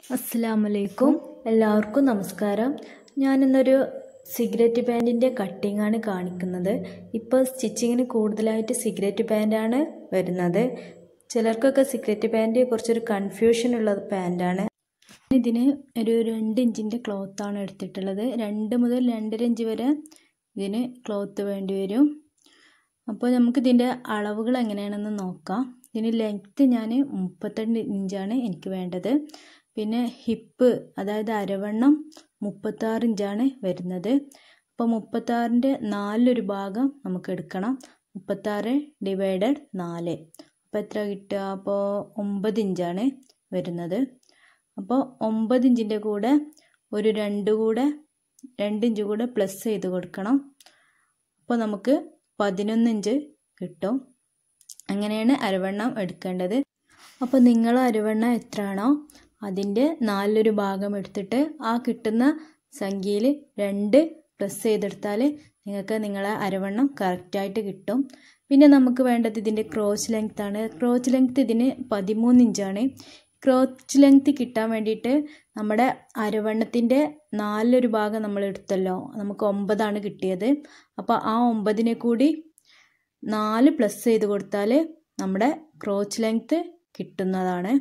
അസ്സലാമലൈക്കും എല്ലാവർക്കും നമസ്കാരം ഞാനിന്നൊരു സിഗരറ്റ് പാൻറ്റിൻ്റെ കട്ടിങ്ങാണ് കാണിക്കുന്നത് ഇപ്പോൾ സ്റ്റിച്ചിങ്ങിന് കൂടുതലായിട്ട് സിഗരറ്റ് പാൻറ്റാണ് വരുന്നത് ചിലർക്കൊക്കെ സിഗരറ്റ് പാൻറ്റ് കുറച്ചൊരു കൺഫ്യൂഷൻ ഉള്ള പാൻറ്റാണ് ഇതിന് ഒരു രണ്ട് ഇഞ്ചിൻ്റെ ക്ലോത്താണ് എടുത്തിട്ടുള്ളത് രണ്ട് മുതൽ രണ്ടര ഇഞ്ച് വരെ ഇതിന് ക്ലോത്ത് വേണ്ടി വരും അപ്പോൾ നമുക്കിതിൻ്റെ അളവുകൾ എങ്ങനെയാണെന്ന് നോക്കാം ഇതിന് ലെങ്ത്ത് ഞാൻ മുപ്പത്തിരണ്ട് ഇഞ്ചാണ് എനിക്ക് വേണ്ടത് പിന്നെ ഹിപ്പ് അതായത് അരവണ്ണം മുപ്പത്താറ് ഇഞ്ചാണ് വരുന്നത് അപ്പോൾ മുപ്പത്താറിൻ്റെ നാലൊരു ഭാഗം നമുക്ക് എടുക്കണം മുപ്പത്താറ് ഡിവൈഡഡ് നാല് അപ്പോൾ എത്ര കിട്ടുക അപ്പോൾ ഒമ്പത് ഇഞ്ചാണ് വരുന്നത് അപ്പോൾ ഒമ്പത് ഇഞ്ചിൻ്റെ കൂടെ ഒരു രണ്ട് കൂടെ രണ്ട് ഇഞ്ച് കൂടെ പ്ലസ് ചെയ്ത് കൊടുക്കണം അപ്പോൾ നമുക്ക് പതിനൊന്ന് ഇഞ്ച് കിട്ടും അങ്ങനെയാണ് അരവണ്ണം എടുക്കേണ്ടത് അപ്പോൾ നിങ്ങൾ അരവണ്ണം എത്രയാണോ അതിൻ്റെ നാലൊരു ഭാഗം എടുത്തിട്ട് ആ കിട്ടുന്ന സംഖ്യയിൽ രണ്ട് പ്ലസ് ചെയ്തെടുത്താൽ നിങ്ങൾക്ക് നിങ്ങളെ അരവണ്ണം കറക്റ്റായിട്ട് കിട്ടും പിന്നെ നമുക്ക് വേണ്ടത് ഇതിൻ്റെ ക്രോച്ച് ലെങ്ത് ആണ് ക്രോച്ച് ലെങ്ത് ഇതിന് പതിമൂന്ന് ഇഞ്ചാണ് ക്രോച്ച് ലെങ്ത് കിട്ടാൻ വേണ്ടിയിട്ട് നമ്മുടെ അരവണ്ണത്തിൻ്റെ നാലൊരു ഭാഗം നമ്മൾ എടുത്തല്ലോ നമുക്ക് ഒമ്പതാണ് കിട്ടിയത് അപ്പോൾ ആ ഒമ്പതിനെ കൂടി നാല് പ്ലസ് ചെയ്ത് കൊടുത്താൽ നമ്മുടെ ക്രോച്ച് ലെങ്ത് കിട്ടുന്നതാണ്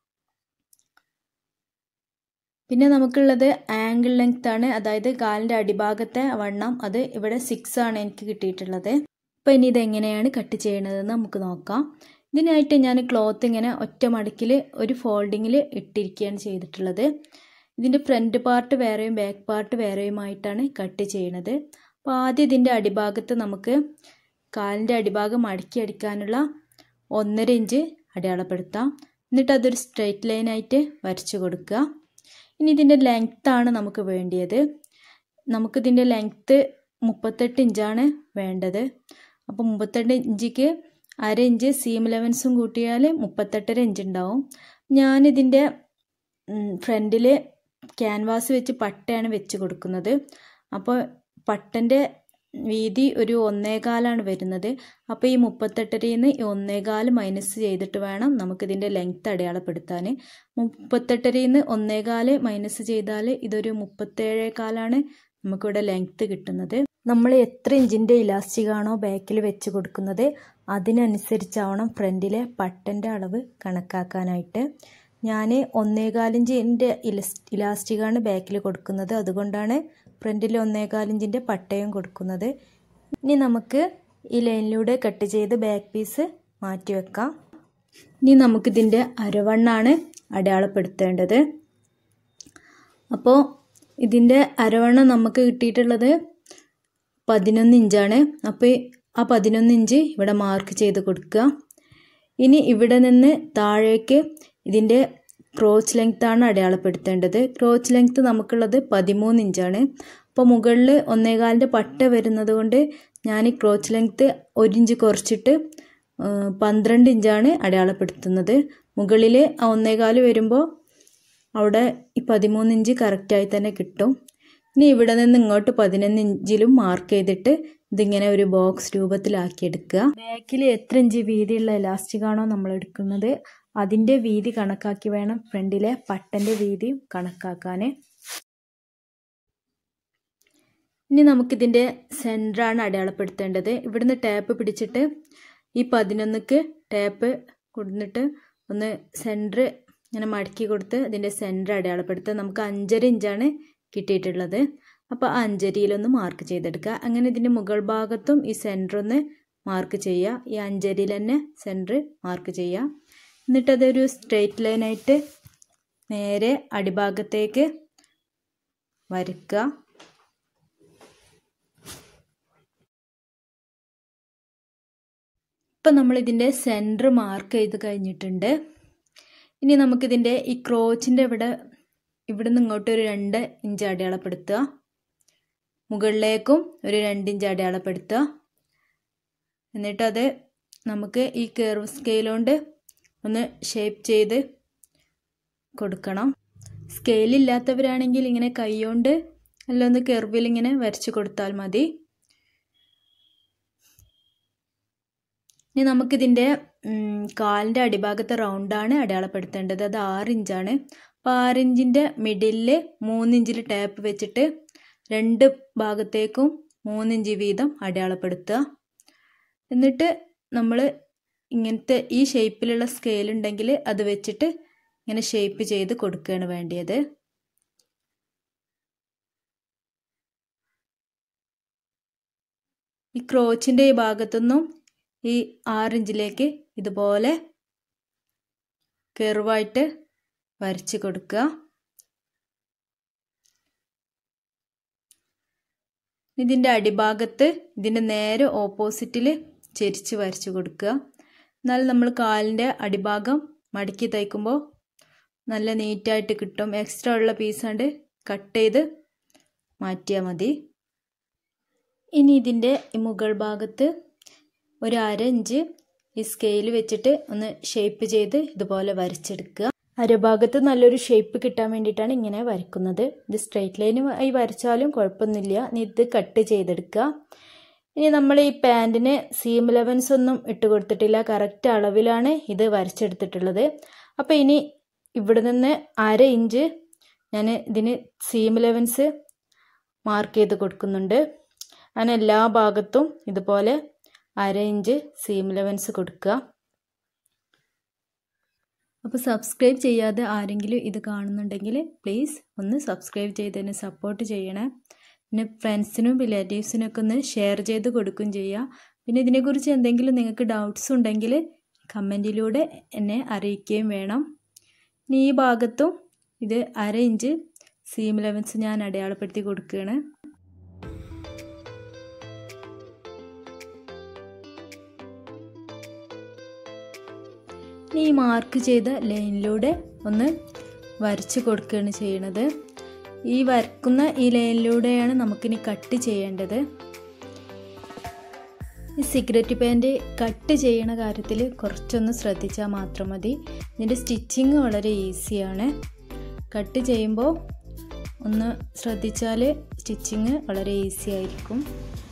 പിന്നെ നമുക്കുള്ളത് ആംഗിൾ ലെങ്ത് ആണ് അതായത് കാലിൻ്റെ അടിഭാഗത്തെ വണ്ണം അത് ഇവിടെ സിക്സ് ആണ് എനിക്ക് കിട്ടിയിട്ടുള്ളത് അപ്പോൾ ഇനി ഇതെങ്ങനെയാണ് കട്ട് ചെയ്യണതെന്ന് നമുക്ക് നോക്കാം ഇതിനായിട്ട് ഞാൻ ക്ലോത്ത് ഇങ്ങനെ ഒറ്റ മടക്കിൽ ഒരു ഫോൾഡിങ്ങിൽ ഇട്ടിരിക്കുകയാണ് ചെയ്തിട്ടുള്ളത് ഇതിൻ്റെ ഫ്രണ്ട് പാർട്ട് വേറെയും ബാക്ക് പാർട്ട് വേറെയുമായിട്ടാണ് കട്ട് ചെയ്യണത് അപ്പോൾ ആദ്യം ഇതിൻ്റെ അടിഭാഗത്ത് നമുക്ക് കാലിൻ്റെ അടിഭാഗം മടക്കി അടിക്കാനുള്ള ഒന്നര ഇഞ്ച് അടയാളപ്പെടുത്താം എന്നിട്ട് അതൊരു സ്ട്രെയിറ്റ് ലൈനായിട്ട് വരച്ചു കൊടുക്കുക ഇനി ഇതിൻ്റെ ലെങ്ത്താണ് നമുക്ക് വേണ്ടിയത് നമുക്കിതിൻ്റെ ലെങ്ത്ത് മുപ്പത്തെട്ട് ഇഞ്ചാണ് വേണ്ടത് അപ്പോൾ മുപ്പത്തെട്ട് ഇഞ്ചിക്ക് അര ഇഞ്ച് സീം ലെവൻസും കൂട്ടിയാൽ മുപ്പത്തെട്ടര ഇഞ്ച് ഉണ്ടാവും ഞാനിതിൻ്റെ ഫ്രണ്ടിൽ ക്യാൻവാസ് വെച്ച് പട്ടയാണ് വെച്ച് കൊടുക്കുന്നത് അപ്പോൾ പട്ടൻ്റെ വീതി ഒരു ഒന്നേകാലാണ് വരുന്നത് അപ്പോൾ ഈ മുപ്പത്തെട്ടരയിൽ നിന്ന് ഈ ഒന്നേകാൽ മൈനസ് ചെയ്തിട്ട് വേണം നമുക്കിതിൻ്റെ ലെങ്ത്ത് അടയാളപ്പെടുത്താൻ മുപ്പത്തെട്ടരയിൽ നിന്ന് ഒന്നേകാൽ മൈനസ് ചെയ്താൽ ഇതൊരു മുപ്പത്തേഴേകാലാണ് നമുക്കിവിടെ ലെങ്ത്ത് കിട്ടുന്നത് നമ്മൾ എത്ര ഇഞ്ചിൻ്റെ ഇലാസ്റ്റിക്കാണോ ബാക്കിൽ വെച്ച് കൊടുക്കുന്നത് അതിനനുസരിച്ചാവണം ഫ്രണ്ടിലെ പട്ടൻ്റെ അളവ് കണക്കാക്കാനായിട്ട് ഞാൻ ഒന്നേകാലിഞ്ചിൻ്റെ ഇലാസ്റ്റിക്കാണ് ബാക്കിൽ കൊടുക്കുന്നത് അതുകൊണ്ടാണ് ഫ്രണ്ടിൽ ഒന്നേകാലിഞ്ചിൻ്റെ പട്ടയും കൊടുക്കുന്നത് ഇനി നമുക്ക് ഈ ലൈനിലൂടെ കട്ട് ചെയ്ത് ബാക്ക് പീസ് മാറ്റി വെക്കാം ഇനി നമുക്കിതിൻ്റെ അരവണ്ണാണ് അടയാളപ്പെടുത്തേണ്ടത് അപ്പോൾ ഇതിൻ്റെ അരവണ്ണം നമുക്ക് കിട്ടിയിട്ടുള്ളത് പതിനൊന്ന് ഇഞ്ചാണ് അപ്പോൾ ആ പതിനൊന്ന് ഇഞ്ച് ഇവിടെ മാർക്ക് ചെയ്ത് കൊടുക്കുക ഇനി ഇവിടെ നിന്ന് താഴേക്ക് ഇതിൻ്റെ ക്രോച്ച് ലെങ്ത് ആണ് അടയാളപ്പെടുത്തേണ്ടത് ക്രോച്ച് ലെങ്ത് നമുക്കുള്ളത് പതിമൂന്ന് ഇഞ്ചാണ് അപ്പോൾ മുകളിൽ ഒന്നേകാലിൻ്റെ പട്ട വരുന്നത് കൊണ്ട് ഞാൻ ഈ ക്രോച്ച് ലെങ്ത് ഒരു ഇഞ്ച് കുറച്ചിട്ട് പന്ത്രണ്ട് ഇഞ്ചാണ് അടയാളപ്പെടുത്തുന്നത് മുകളിൽ ആ ഒന്നേകാല് വരുമ്പോൾ അവിടെ ഈ പതിമൂന്ന് ഇഞ്ച് കറക്റ്റായി തന്നെ കിട്ടും ഇനി ഇവിടെ നിന്ന് ഇങ്ങോട്ട് പതിനൊന്ന് ഇഞ്ചിലും മാർക്ക് ചെയ്തിട്ട് ഇതിങ്ങനെ ഒരു ബോക്സ് രൂപത്തിലാക്കിയെടുക്കുക ബാക്കിൽ എത്ര ഇഞ്ച് വീതിയുള്ള ഇലാസ്റ്റിക് ആണോ നമ്മൾ എടുക്കുന്നത് അതിൻ്റെ വീതി കണക്കാക്കി വേണം ഫ്രണ്ടിലെ പട്ടൻ്റെ വീതിയും കണക്കാക്കാൻ ഇനി നമുക്കിതിൻ്റെ സെൻറ്ററാണ് അടയാളപ്പെടുത്തേണ്ടത് ഇവിടുന്ന് ടാപ്പ് പിടിച്ചിട്ട് ഈ പതിനൊന്നിക്ക് ടാപ്പ് കൊടുത്തിട്ട് ഒന്ന് സെൻറ്റർ ഇങ്ങനെ മടക്കി കൊടുത്ത് അതിൻ്റെ സെൻറ്റർ അടയാളപ്പെടുത്തുക നമുക്ക് അഞ്ചര ഇഞ്ചാണ് കിട്ടിയിട്ടുള്ളത് അപ്പോൾ ആ അഞ്ചരിയിലൊന്ന് മാർക്ക് ചെയ്തെടുക്കുക അങ്ങനെ ഇതിൻ്റെ മുകൾ ഭാഗത്തും ഈ സെൻറ്റർ ഒന്ന് മാർക്ക് ചെയ്യുക ഈ അഞ്ചരിയിൽ തന്നെ സെൻറ്റർ മാർക്ക് ചെയ്യുക എന്നിട്ട് അതൊരു സ്ട്രെയിറ്റ് ലൈനായിട്ട് നേരെ അടിഭാഗത്തേക്ക് വരയ്ക്കുക ഇപ്പം നമ്മളിതിൻ്റെ സെൻറ്റർ മാർക്ക് ചെയ്ത് കഴിഞ്ഞിട്ടുണ്ട് ഇനി നമുക്കിതിൻ്റെ ഈ ക്രോച്ചിൻ്റെ ഇവിടെ ഇവിടുന്ന് ഇങ്ങോട്ട് ഒരു രണ്ട് ഇഞ്ച് അടയാളപ്പെടുത്തുക മുകളിലേക്കും ഒരു രണ്ട് ഇഞ്ച് അടയാളപ്പെടുത്തുക എന്നിട്ടത് നമുക്ക് ഈ കർവ് സ്കെയിൽ കൊണ്ട് ഒന്ന് ഷേപ്പ് ചെയ്ത് കൊടുക്കണം സ്കെയിലില്ലാത്തവരാണെങ്കിൽ ഇങ്ങനെ കൈകൊണ്ട് അല്ല ഒന്ന് കെർവിൽ ഇങ്ങനെ വരച്ച് കൊടുത്താൽ മതി ഇനി നമുക്കിതിൻ്റെ കാലിൻ്റെ അടിഭാഗത്തെ റൗണ്ടാണ് അടയാളപ്പെടുത്തേണ്ടത് അത് ആറ് ഇഞ്ചാണ് അപ്പോൾ ആറിഞ്ചിൻ്റെ മിഡിലിൽ മൂന്നിഞ്ചിൽ ടാപ്പ് വെച്ചിട്ട് രണ്ട് ഭാഗത്തേക്കും മൂന്നിഞ്ച് വീതം അടയാളപ്പെടുത്തുക എന്നിട്ട് നമ്മൾ ഇങ്ങനത്തെ ഈ ഷേപ്പിലുള്ള സ്കെയിൽ ഉണ്ടെങ്കിൽ അത് വെച്ചിട്ട് ഇങ്ങനെ ഷേപ്പ് ചെയ്ത് കൊടുക്കുകയാണ് വേണ്ടിയത് ഈ ക്രോച്ചിൻ്റെ ഈ ഭാഗത്തുനിന്നും ഈ ആറിഞ്ചിലേക്ക് ഇതുപോലെ കെർവായിട്ട് വരച്ച് കൊടുക്കുക ഇതിൻ്റെ അടിഭാഗത്ത് ഇതിൻ്റെ നേരെ ഓപ്പോസിറ്റിൽ ചെരിച്ച് വരച്ച് കൊടുക്കുക എന്നാൽ നമ്മൾ കാലിൻ്റെ അടിഭാഗം മടക്കി തയ്ക്കുമ്പോൾ നല്ല നീറ്റായിട്ട് കിട്ടും എക്സ്ട്രാ ഉള്ള പീസാണ്ട് കട്ട് ചെയ്ത് മാറ്റിയാൽ മതി ഇനി ഇതിൻ്റെ മുകൾ ഭാഗത്ത് ഒരു അര ഇഞ്ച് ഈ സ്കെയിൽ വെച്ചിട്ട് ഒന്ന് ഷേപ്പ് ചെയ്ത് ഇതുപോലെ വരച്ചെടുക്കുക അരഭാഗത്ത് നല്ലൊരു ഷേപ്പ് കിട്ടാൻ വേണ്ടിയിട്ടാണ് ഇങ്ങനെ വരയ്ക്കുന്നത് ഇത് സ്ട്രെയിറ്റ് ലൈൻ ആയി വരച്ചാലും കുഴപ്പമൊന്നുമില്ല ഇനി ഇത് കട്ട് ചെയ്തെടുക്കുക ഇനി നമ്മൾ ഈ പാൻറ്റിന് സീം ലെവൻസ് ഒന്നും ഇട്ട് കൊടുത്തിട്ടില്ല കറക്റ്റ് അളവിലാണ് ഇത് വരച്ചെടുത്തിട്ടുള്ളത് അപ്പോൾ ഇനി ഇവിടെ നിന്ന് അര ഇഞ്ച് ഞാൻ ഇതിന് സീം ലെവൻസ് മാർക്ക് ചെയ്ത് കൊടുക്കുന്നുണ്ട് അങ്ങനെ എല്ലാ ഭാഗത്തും ഇതുപോലെ അര ഇഞ്ച് സീം ലെവൻസ് കൊടുക്കുക അപ്പോൾ സബ്സ്ക്രൈബ് ചെയ്യാതെ ആരെങ്കിലും ഇത് കാണുന്നുണ്ടെങ്കിൽ പ്ലീസ് ഒന്ന് സബ്സ്ക്രൈബ് ചെയ്തതിന് സപ്പോർട്ട് ചെയ്യണേ പിന്നെ ഫ്രണ്ട്സിനും റിലേറ്റീവ്സിനും ഒക്കെ ഒന്ന് ഷെയർ ചെയ്ത് കൊടുക്കുകയും ചെയ്യുക പിന്നെ ഇതിനെക്കുറിച്ച് എന്തെങ്കിലും നിങ്ങൾക്ക് ഡൗട്ട്സ് ഉണ്ടെങ്കിൽ കമൻറ്റിലൂടെ എന്നെ അറിയിക്കുകയും വേണം ഇനി ഈ ഭാഗത്തും ഇത് അര ഇഞ്ച് സീം ലെവൻസ് ഞാൻ അടയാളപ്പെടുത്തി കൊടുക്കുകയാണ് ഈ മാർക്ക് ചെയ്ത ലൈനിലൂടെ ഒന്ന് വരച്ച് കൊടുക്കുകയാണ് ചെയ്യണത് ഈ വരക്കുന്ന ഈ ലൈനിലൂടെയാണ് നമുക്കിനി കട്ട് ചെയ്യേണ്ടത് ഈ സിഗരറ്റ് പാൻറ് കട്ട് ചെയ്യണ കാര്യത്തിൽ കുറച്ചൊന്ന് ശ്രദ്ധിച്ചാൽ മാത്രം മതി ഇതിൻ്റെ സ്റ്റിച്ചിങ് വളരെ ഈസിയാണ് കട്ട് ചെയ്യുമ്പോൾ ഒന്ന് ശ്രദ്ധിച്ചാൽ സ്റ്റിച്ചിങ് വളരെ ഈസി ആയിരിക്കും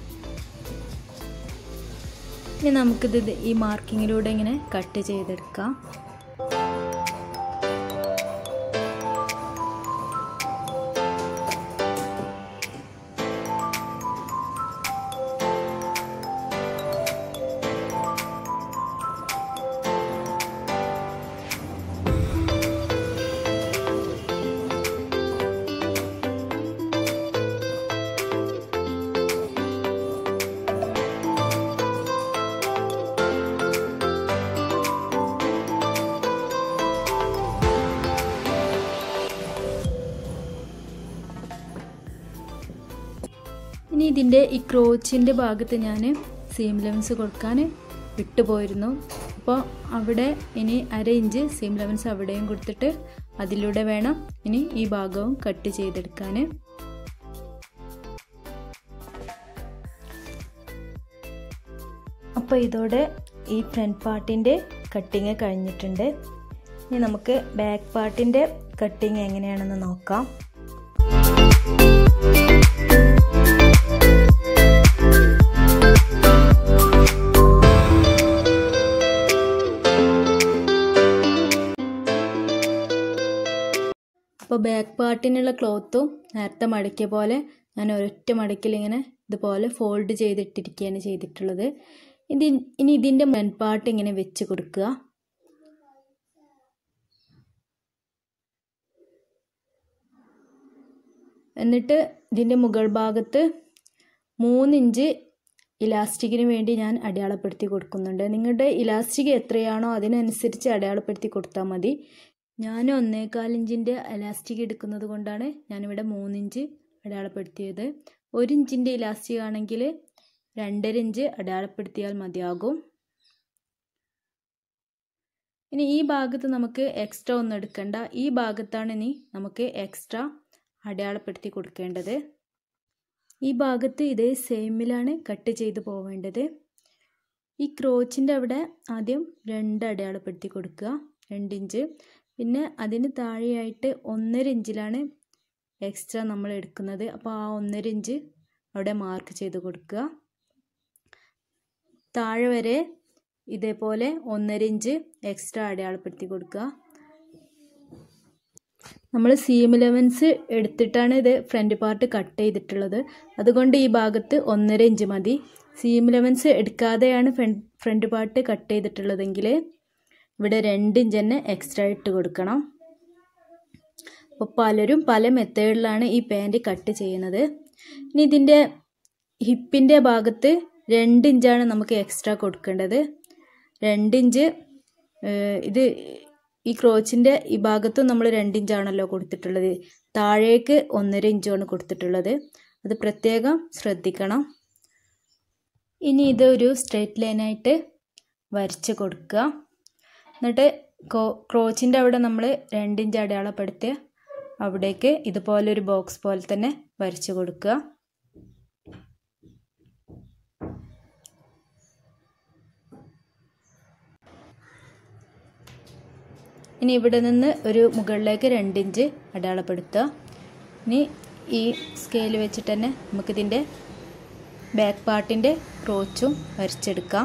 ഇനി നമുക്കിത് ഈ മാർക്കിങ്ങിലൂടെ ഇങ്ങനെ കട്ട് ചെയ്തെടുക്കാം ഇനി ഇതിൻ്റെ ഈ ക്രോച്ചിൻ്റെ ഭാഗത്ത് ഞാൻ സീം ലെവൻസ് കൊടുക്കാൻ വിട്ടുപോയിരുന്നു അപ്പോൾ അവിടെ ഇനി അര ഇഞ്ച് സീം ലെവൻസ് അവിടെയും കൊടുത്തിട്ട് അതിലൂടെ വേണം ഇനി ഈ ഭാഗവും കട്ട് ചെയ്തെടുക്കാൻ അപ്പോൾ ഇതോടെ ഈ ഫ്രണ്ട് പാർട്ടിൻ്റെ കട്ടിങ് കഴിഞ്ഞിട്ടുണ്ട് ഇനി നമുക്ക് ബാക്ക് പാർട്ടിൻ്റെ കട്ടിങ് എങ്ങനെയാണെന്ന് നോക്കാം അപ്പോൾ ബാക്ക് പാർട്ടിനുള്ള ക്ലോത്തും നേരത്തെ മടക്കിയ പോലെ ഞാൻ ഒരൊറ്റ മടക്കിൽ ഇങ്ങനെ ഇതുപോലെ ഫോൾഡ് ചെയ്തിട്ടിരിക്കുകയാണ് ചെയ്തിട്ടുള്ളത് ഇത് ഇനി ഇതിൻ്റെ ഫ്രണ്ട് പാർട്ട് ഇങ്ങനെ വെച്ച് കൊടുക്കുക എന്നിട്ട് ഇതിൻ്റെ മുകൾ ഭാഗത്ത് മൂന്നിഞ്ച് ഇലാസ്റ്റിക്കിന് വേണ്ടി ഞാൻ അടയാളപ്പെടുത്തി കൊടുക്കുന്നുണ്ട് നിങ്ങളുടെ ഇലാസ്റ്റിക് എത്രയാണോ അതിനനുസരിച്ച് അടയാളപ്പെടുത്തി കൊടുത്താൽ മതി ഞാൻ ഒന്നേകാൽ ഇഞ്ചിൻ്റെ ഇലാസ്റ്റിക് എടുക്കുന്നത് കൊണ്ടാണ് ഞാനിവിടെ മൂന്നിഞ്ച് അടയാളപ്പെടുത്തിയത് ഒരു ഇഞ്ചിൻ്റെ ഇലാസ്റ്റിക് ആണെങ്കിൽ രണ്ടര ഇഞ്ച് അടയാളപ്പെടുത്തിയാൽ മതിയാകും ഇനി ഈ ഭാഗത്ത് നമുക്ക് എക്സ്ട്രാ ഒന്നും എടുക്കണ്ട ഈ ഭാഗത്താണ് ഇനി നമുക്ക് എക്സ്ട്രാ അടയാളപ്പെടുത്തി കൊടുക്കേണ്ടത് ഈ ഭാഗത്ത് ഇതേ സെയിമിലാണ് കട്ട് ചെയ്ത് പോവേണ്ടത് ഈ ക്രോച്ചിൻ്റെ അവിടെ ആദ്യം രണ്ട് അടയാളപ്പെടുത്തി കൊടുക്കുക രണ്ട് ഇഞ്ച് പിന്നെ അതിന് താഴെയായിട്ട് ഒന്നര ഇഞ്ചിലാണ് എക്സ്ട്രാ നമ്മൾ എടുക്കുന്നത് അപ്പോൾ ആ ഒന്നര ഇഞ്ച് അവിടെ മാർക്ക് ചെയ്ത് കൊടുക്കുക താഴെ വരെ ഇതേപോലെ ഒന്നര ഇഞ്ച് എക്സ്ട്രാ അടയാളപ്പെടുത്തി കൊടുക്കുക നമ്മൾ സീം ലെവൻസ് എടുത്തിട്ടാണ് ഇത് ഫ്രണ്ട് പാർട്ട് കട്ട് ചെയ്തിട്ടുള്ളത് അതുകൊണ്ട് ഈ ഭാഗത്ത് ഒന്നര ഇഞ്ച് മതി സീം ലെവൻസ് എടുക്കാതെയാണ് ഫ്രണ്ട് ഫ്രണ്ട് പാർട്ട് കട്ട് ചെയ്തിട്ടുള്ളതെങ്കിൽ ഇവിടെ രണ്ട് ഇഞ്ച് തന്നെ എക്സ്ട്രാ ഇട്ട് കൊടുക്കണം അപ്പോൾ പലരും പല മെത്തേഡിലാണ് ഈ പാൻറ് കട്ട് ചെയ്യുന്നത് ഇനി ഇതിൻ്റെ ഹിപ്പിൻ്റെ ഭാഗത്ത് രണ്ട് ഇഞ്ചാണ് നമുക്ക് എക്സ്ട്രാ കൊടുക്കേണ്ടത് രണ്ട് ഇഞ്ച് ഇത് ഈ ക്രോച്ചിൻ്റെ ഈ ഭാഗത്തും നമ്മൾ രണ്ട് ഇഞ്ചാണല്ലോ കൊടുത്തിട്ടുള്ളത് താഴേക്ക് ഒന്നര ഇഞ്ചാണ് കൊടുത്തിട്ടുള്ളത് അത് പ്രത്യേകം ശ്രദ്ധിക്കണം ഇനി ഇത് ഒരു സ്ട്രെയിറ്റ് ലൈനായിട്ട് വരച്ച് കൊടുക്കുക എന്നിട്ട് ക്രോച്ചിൻ്റെ അവിടെ നമ്മൾ രണ്ട് ഇഞ്ച് അടയാളപ്പെടുത്തി അവിടേക്ക് ഇതുപോലൊരു ബോക്സ് പോലെ തന്നെ വരച്ച് കൊടുക്കുക ഇനി ഇവിടെ നിന്ന് ഒരു മുകളിലേക്ക് രണ്ട് ഇഞ്ച് അടയാളപ്പെടുത്തുക ഇനി ഈ സ്കെയിൽ വെച്ചിട്ട് തന്നെ നമുക്കിതിൻ്റെ ബാക്ക് പാർട്ടിൻ്റെ ക്രോച്ചും വരച്ചെടുക്കാം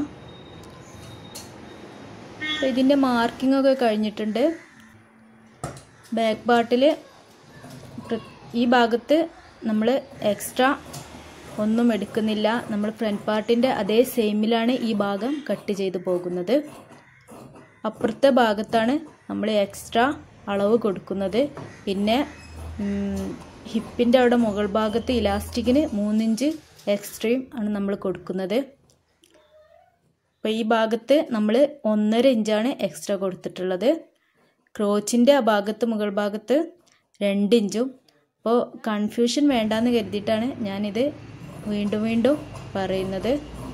അപ്പോൾ ഇതിൻ്റെ മാർക്കിംഗ് ഒക്കെ കഴിഞ്ഞിട്ടുണ്ട് ബാക്ക് പാർട്ടിൽ ഈ ഭാഗത്ത് നമ്മൾ എക്സ്ട്രാ ഒന്നും എടുക്കുന്നില്ല നമ്മൾ ഫ്രണ്ട് പാർട്ടിൻ്റെ അതേ സെയിമിലാണ് ഈ ഭാഗം കട്ട് ചെയ്ത് പോകുന്നത് അപ്പുറത്തെ ഭാഗത്താണ് നമ്മൾ എക്സ്ട്രാ അളവ് കൊടുക്കുന്നത് പിന്നെ ഹിപ്പിൻ്റെ അവിടെ മുകൾ ഭാഗത്ത് ഇലാസ്റ്റിക്കിന് മൂന്നിഞ്ച് എക്സ്ട്രീം ആണ് നമ്മൾ കൊടുക്കുന്നത് അപ്പോൾ ഈ ഭാഗത്ത് നമ്മൾ ഒന്നര ഇഞ്ചാണ് എക്സ്ട്രാ കൊടുത്തിട്ടുള്ളത് ക്രോച്ചിൻ്റെ ആ ഭാഗത്ത് മുകൾ ഭാഗത്ത് രണ്ട് ഇഞ്ചും അപ്പോൾ കൺഫ്യൂഷൻ വേണ്ടാന്ന് കരുതിയിട്ടാണ് ഞാനിത് വീണ്ടും വീണ്ടും പറയുന്നത്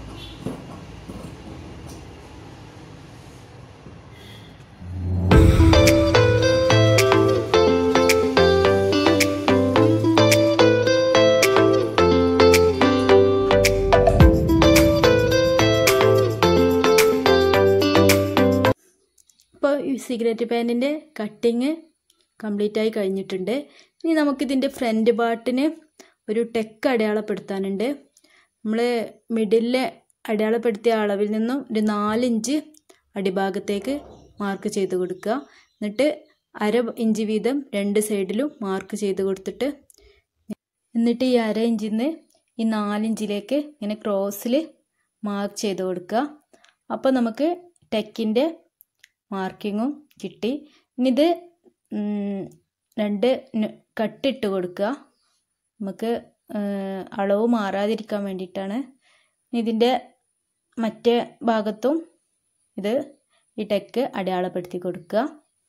ഇപ്പോൾ ഈ സിഗരറ്റ് പാൻറ്റിൻ്റെ കട്ടിങ് കംപ്ലീറ്റ് ആയി കഴിഞ്ഞിട്ടുണ്ട് ഇനി നമുക്കിതിൻ്റെ ഫ്രണ്ട് പാർട്ടിന് ഒരു ടെക്ക് അടയാളപ്പെടുത്താനുണ്ട് നമ്മൾ മിഡിലെ അടയാളപ്പെടുത്തിയ അളവിൽ നിന്നും ഒരു നാലിഞ്ച് അടിഭാഗത്തേക്ക് മാർക്ക് ചെയ്ത് കൊടുക്കുക എന്നിട്ട് അര ഇഞ്ച് വീതം രണ്ട് സൈഡിലും മാർക്ക് ചെയ്ത് കൊടുത്തിട്ട് എന്നിട്ട് ഈ അര ഇഞ്ചിൽ നിന്ന് ഈ നാലിഞ്ചിലേക്ക് ഇങ്ങനെ ക്രോസിൽ മാർക്ക് ചെയ്ത് കൊടുക്കുക അപ്പോൾ നമുക്ക് ടെക്കിൻ്റെ മാർക്കിങ്ങും കിട്ടി ഇനി ഇത് രണ്ട് കട്ടിട്ട് കൊടുക്കുക നമുക്ക് അളവ് മാറാതിരിക്കാൻ വേണ്ടിയിട്ടാണ് ഇതിൻ്റെ മറ്റേ ഭാഗത്തും ഇത് ഈ ടെക്ക് അടയാളപ്പെടുത്തി കൊടുക്കുക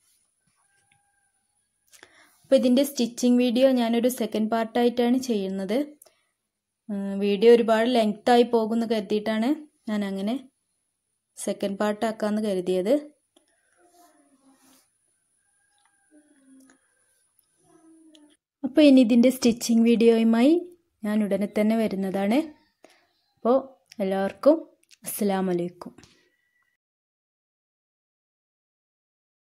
അപ്പോൾ ഇതിൻ്റെ സ്റ്റിച്ചിങ് വീഡിയോ ഞാനൊരു സെക്കൻഡ് പാർട്ടായിട്ടാണ് ചെയ്യുന്നത് വീഡിയോ ഒരുപാട് ലെങ്ത്തായി പോകുമെന്ന് കരുതിയിട്ടാണ് ഞാൻ അങ്ങനെ സെക്കൻഡ് പാർട്ടാക്കാമെന്ന് കരുതിയത് അപ്പോൾ ഇനി ഇതിൻ്റെ സ്റ്റിച്ചിങ് വീഡിയോയുമായി ഞാൻ ഉടനെ തന്നെ വരുന്നതാണ് അപ്പോൾ എല്ലാവർക്കും അസ്സാമലൈക്കും